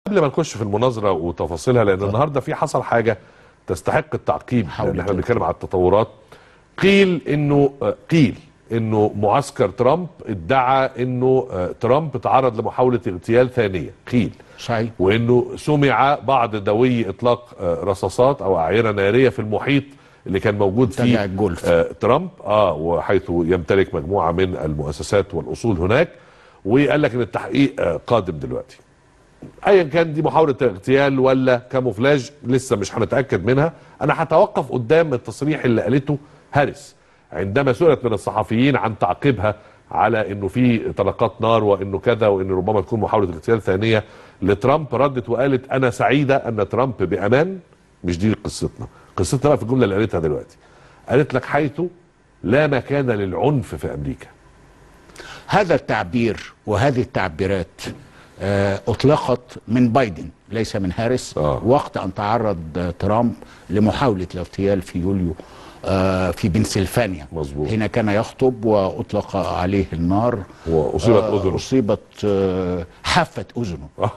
قبل ما نخش في المناظره وتفاصيلها لان النهارده في حصل حاجه تستحق التعقيب حول لان احنا كده. بنتكلم على التطورات قيل انه آه، قيل انه معسكر ترامب ادعى انه آه، ترامب تعرض لمحاوله اغتيال ثانيه قيل صحيح وانه سمع بعض دوي اطلاق آه، رصاصات او اعيره ناريه في المحيط اللي كان موجود منتجع فيه الجولف. آه، ترامب اه وحيث يمتلك مجموعه من المؤسسات والاصول هناك وقال لك ان التحقيق آه، قادم دلوقتي ايا كان دي محاوله اغتيال ولا كاموفلاج لسه مش هنتاكد منها انا هتوقف قدام التصريح اللي قالته هاريس عندما سئلت من الصحفيين عن تعقيبها على انه في طلقات نار وانه كذا وان ربما تكون محاوله اغتيال ثانيه لترامب ردت وقالت انا سعيده ان ترامب بامان مش دي قصتنا قصتنا بقى في الجمله اللي قالتها دلوقتي قالت لك حيث لا مكان للعنف في امريكا هذا التعبير وهذه التعبيرات آه، اطلقت من بايدن ليس من هاريس آه. وقت ان تعرض آه، ترامب لمحاوله الاغتيال في يوليو آه، في بنسلفانيا مظبوط. حين كان يخطب واطلق عليه النار واصيبت آه، اذنه اصيبت آه، حافت اذنه آه.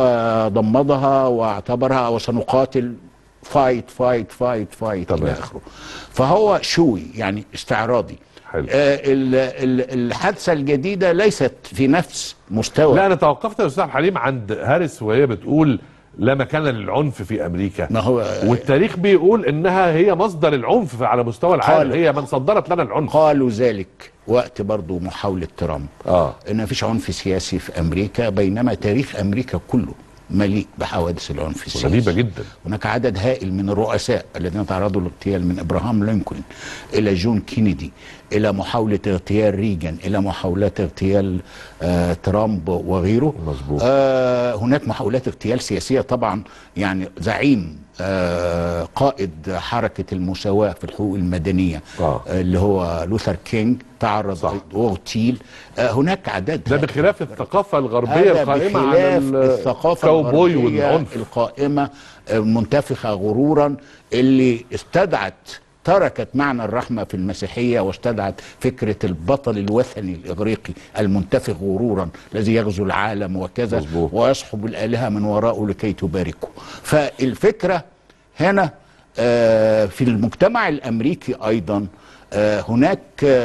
وضمدها واعتبرها وسنقاتل فايت فايت فايت فايت تمام. الى اخره فهو شوي يعني استعراضي حلو. آه، ال- ال- الحادثه الجديده ليست في نفس مستوى لا انا توقفت يا استاذ عبد الحليم عند هاريس وهي بتقول لا مكان للعنف في امريكا ما هو والتاريخ بيقول انها هي مصدر العنف على مستوى العالم قال- هي من صدرت لنا العنف قالوا ذلك وقت برضو محاولة ترامب اه ان مفيش عنف سياسي في امريكا بينما تاريخ امريكا كله مليء بحوادث العنف السياسي غريبه جدا هناك عدد هائل من الرؤساء الذين تعرضوا للاغتيال من ابراهام لينكولن الى جون كينيدي الى محاوله اغتيال ريجان الى محاولات اغتيال آه ترامب وغيره مظبوط. آه هناك محاولات اغتيال سياسيه طبعا يعني زعيم آه قائد حركه المساواه في الحقوق المدنيه آه. اللي هو لوثر كينج تعرض صح. واغتيل آه هناك عدد ده هائل. بخلاف الثقافه الغربيه هذا القائمه على بخلاف ال- الثقافة الكاوبوي الغربية والعنف القائمة المنتفخة غرورا اللي استدعت تركت معنى الرحمة في المسيحية واستدعت فكرة البطل الوثني الإغريقي المنتفخ غرورا الذي يغزو العالم وكذا مظبوط. ويصحب الآلهة من وراءه لكي تباركه فالفكرة هنا آه، في المجتمع الأمريكي أيضا آه، هناك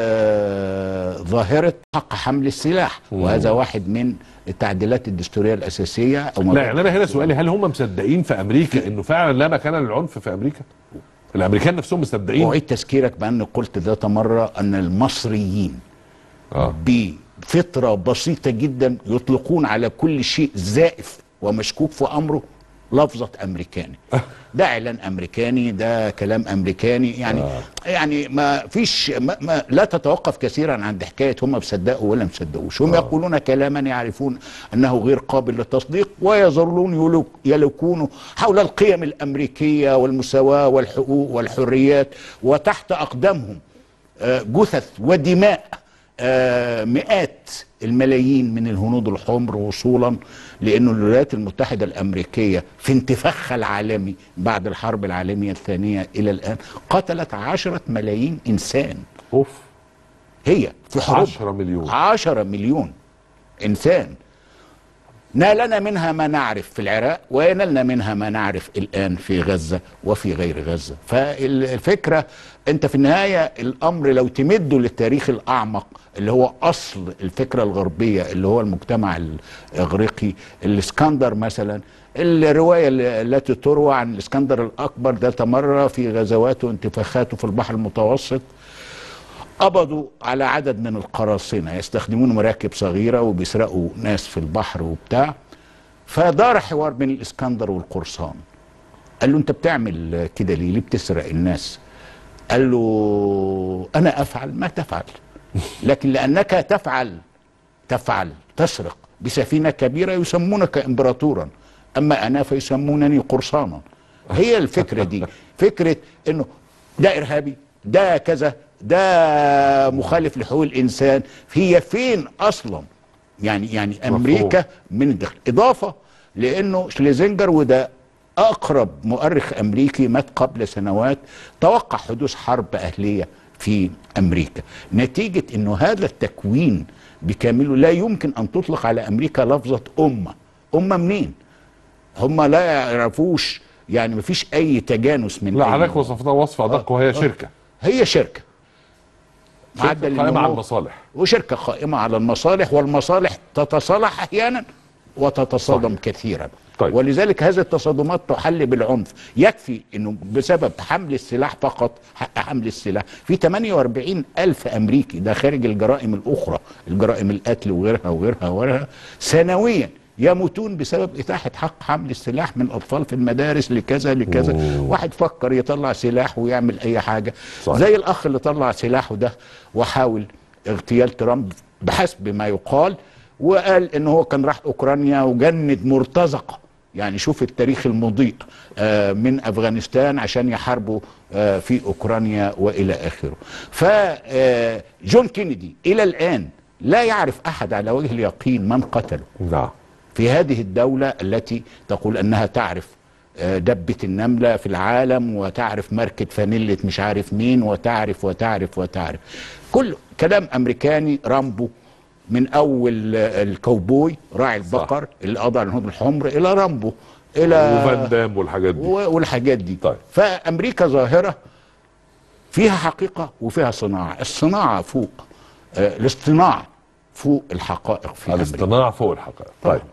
آه، ظاهرة حق حمل السلاح وهذا واحد من التعديلات الدستورية الأساسية أو لا يعني انا هنا سؤالي هل هم مصدقين في امريكا انه فعلا لا مكان للعنف في امريكا الامريكان نفسهم مصدقين أعيد تذكيرك بأن قلت ذات مرة أن المصريين اه بفطرة بسيطة جدا يطلقون على كل شيء زائف ومشكوك في أمره لفظة أمريكاني ده إعلان أمريكاني ده كلام أمريكاني يعني آه. يعني ما فيش ما ما لا تتوقف كثيرا عند حكاية هم مصدقوا ولا مصدقوش هم آه. يقولون كلاما يعرفون أنه غير قابل للتصديق ويظلون يلوك يلوكون حول القيم الأمريكية والمساواة والحقوق والحريات وتحت أقدامهم آه، جثث ودماء آه، مئات الملايين من الهنود الحمر وصولا لأن الولايات المتحدة الأمريكية في انتفاخها العالمي بعد الحرب العالمية الثانية إلى الآن قتلت عشرة ملايين إنسان اوف هي في حروب 10 مليون عشرة مليون إنسان نالنا منها ما نعرف في العراق وينالنا منها ما نعرف الآن في غزة وفي غير غزة فالفكرة أنت في النهاية الأمر لو تمده للتاريخ الأعمق اللي هو أصل الفكرة الغربية اللي هو المجتمع الإغريقي الإسكندر مثلا الرواية التي تروى عن الإسكندر الأكبر ذات مرة في غزواته وانتفاخاته في البحر المتوسط قبضوا على عدد من القراصنة يستخدمون مراكب صغيرة وبيسرقوا ناس في البحر وبتاع فدار حوار بين الإسكندر والقرصان قال له أنت بتعمل كده ليه؟ ليه بتسرق الناس؟ قال له أنا أفعل ما تفعل لكن لأنك تفعل تفعل تسرق بسفينة كبيرة يسمونك إمبراطورا أما أنا فيسمونني قرصانا هي الفكرة دي فكرة أنه ده إرهابي ده كذا ده مخالف لحقوق الإنسان هي فين أصلا يعني يعني أمريكا من الداخل إضافة لأنه شليزنجر وده أقرب مؤرخ أمريكي مات قبل سنوات توقع حدوث حرب أهلية في أمريكا نتيجة أنه هذا التكوين بكامله لا يمكن أن تطلق على أمريكا لفظة أمة أمة منين؟ هم لا يعرفوش يعني مفيش اي تجانس من لا أي حضرتك نوع. وصفتها وصف ادق وهي شركه هي شركه شركه قائمه على النمو. المصالح وشركه قائمه على المصالح والمصالح تتصالح احيانا وتتصادم صحيح. كثيرا طيب. ولذلك هذه التصادمات تحل بالعنف يكفي انه بسبب حمل السلاح فقط حق حمل السلاح في 48 الف امريكي ده خارج الجرائم الاخرى الجرائم القتل وغيرها وغيرها وغيرها سنويا يموتون بسبب اتاحه حق حمل السلاح من اطفال في المدارس لكذا لكذا أوه. واحد فكر يطلع سلاح ويعمل اي حاجه صحيح. زي الاخ اللي طلع سلاحه ده وحاول اغتيال ترامب بحسب ما يقال وقال ان هو كان راح اوكرانيا وجند مرتزقه يعني شوف التاريخ المضيء آه، من افغانستان عشان يحاربوا آه، في اوكرانيا والى اخره فجون كينيدي الى الان لا يعرف احد على وجه اليقين من قتله نعم في هذه الدولة التي تقول أنها تعرف آه، دبة النملة في العالم وتعرف ماركة فانيلة مش عارف مين وتعرف وتعرف وتعرف كل كلام أمريكاني رامبو من أول آه، الكوبوي راعي البقر اللي قضى على الهنود الحمر إلى رامبو إلى وفان دام والحاجات دي و- والحاجات دي طيب. فأمريكا ظاهرة فيها حقيقة وفيها صناعة الصناعة فوق آه، الاصطناع فوق الحقائق في أمريكا الاصطناع فوق الحقائق طيب